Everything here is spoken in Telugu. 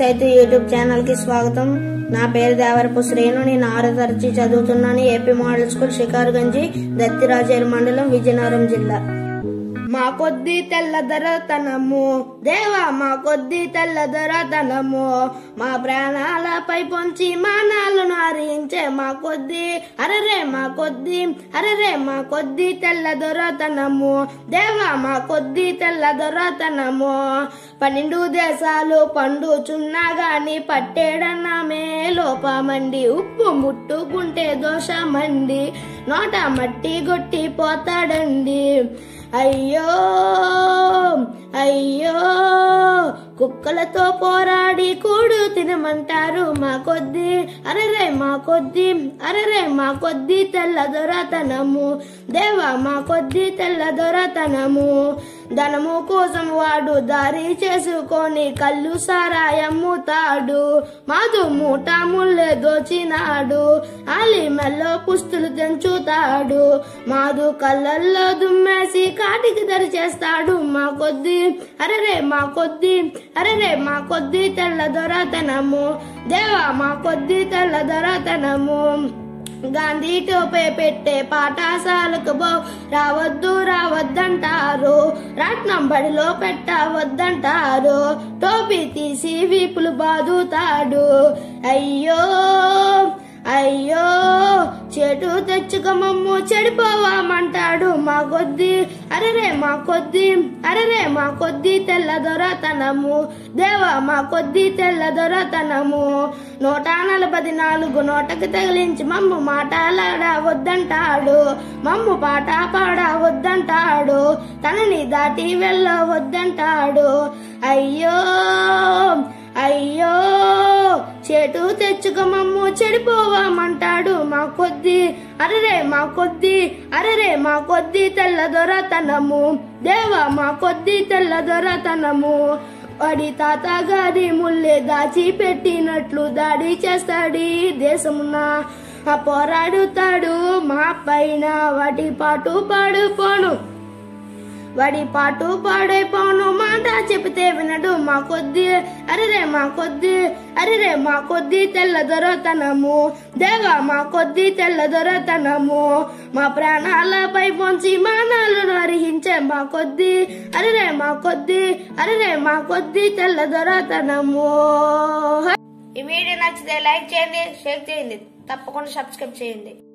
చైతు యూట్యూబ్ ఛానల్ కి స్వాగతం నా పేరు దేవరపు శ్రేణు నేను ఆరో తరగతి చదువుతున్నాను AP model school Shikaruganji Dattirajeru మండలం విజయనగరం జిల్లా మా కొద్ది తెల్లదొరతనము దేవా మా కొద్ది తెల్లదొరతనము మా ప్రాణాలపై పొంచి మానాలను హరించే మా కొద్ది అరరే మా కొద్ది అరరే మా కొద్ది తెల్లదొరతనము దేవా మా కొద్ది తెల్లదొరతనము పన్నెండు దేశాలు పండుచున్నా గాని పట్టేడన్నమే లోపమండి ఉప్పు ముట్టుకుంటే దోషమండి నోట మట్టి గొట్టి పోతాడండి అయ్యో అయ్యో కుక్కలతో పోరాడి కూడు తినమంటారు మా కొద్ది అరరే మా కొద్ది అరరే మా కొద్ది తెల్ల దొరతనము దేవా మా కొద్ది తెల్ల దొరతనము ధనము కోసం వాడు దారి చేసుకొని కళ్ళు సారాయమ్ముతాడు మాదు మూట ముల్లె దోచినాడు ఆలి మెల్లో పుస్తులు తెంచుతాడు మాదు కళ్ళల్లో దుమ్మేసి కాటికి దరి చేస్తాడు మా కొద్ది అరరే మా కొద్ది అరరే మా కొద్ది తెల్ల దొరతనము దేవా మా కొద్ది తెల్ల దొరతనము గాంధీ టోపే పెట్టే పాఠశాలకు బో రావద్దు రావద్దంటారు రాట్నం బడిలో పెట్టవద్దంటారు టోపీ తీసి వీపులు బాదుతాడు అయ్యో అయ్యో చెటు తెచ్చుక మమ్ము చెడిపోవామంటాడు మా కొద్ది అరరే మా కొద్ది అరరే మా కొద్ది తెల్ల దొరతనము దేవా మా కొద్ది తెల్ల దొరతనము నూట నలభై నాలుగు నోటకి తగిలించి మమ్ము మాటలాడ వద్దంటాడు మమ్ము పాట పాడ వద్దంటాడు తనని దాటి వెళ్ళ వద్దంటాడు అయ్యో అయ్యో చెటు తెచ్చుక మమ్ము చెడిపోవామంటాడు మా కొద్ది అరరే మా కొద్ది అరరే మా కొద్ది తెల్ల దొరతనము దేవా మా కొద్ది తెల్ల దొరతనము వాడి తాత గారి ముల్లె దాచి పెట్టినట్లు దాడి చేస్తాడు దేశమున ఆ పోరాడుతాడు మా పైన వాటి పాటు పాడుపోను వాడి పాటు పాడైపోను మాట చెబితే వినడు మా కొద్ది అరిరే మా కొద్ది అరిరే మా కొద్ది తెల్ల దొరతనము దేవా మా కొద్ది తెల్ల దొరతనము మా ప్రాణాలపై పొంచి మానాలను అర్హించే మా కొద్ది అరిరే మా కొద్ది అరిరే మా కొద్ది తెల్ల దొరతనము ఈ వీడియో నచ్చితే లైక్ చేయండి షేర్ చేయండి తప్పకుండా సబ్స్క్రైబ్ చేయండి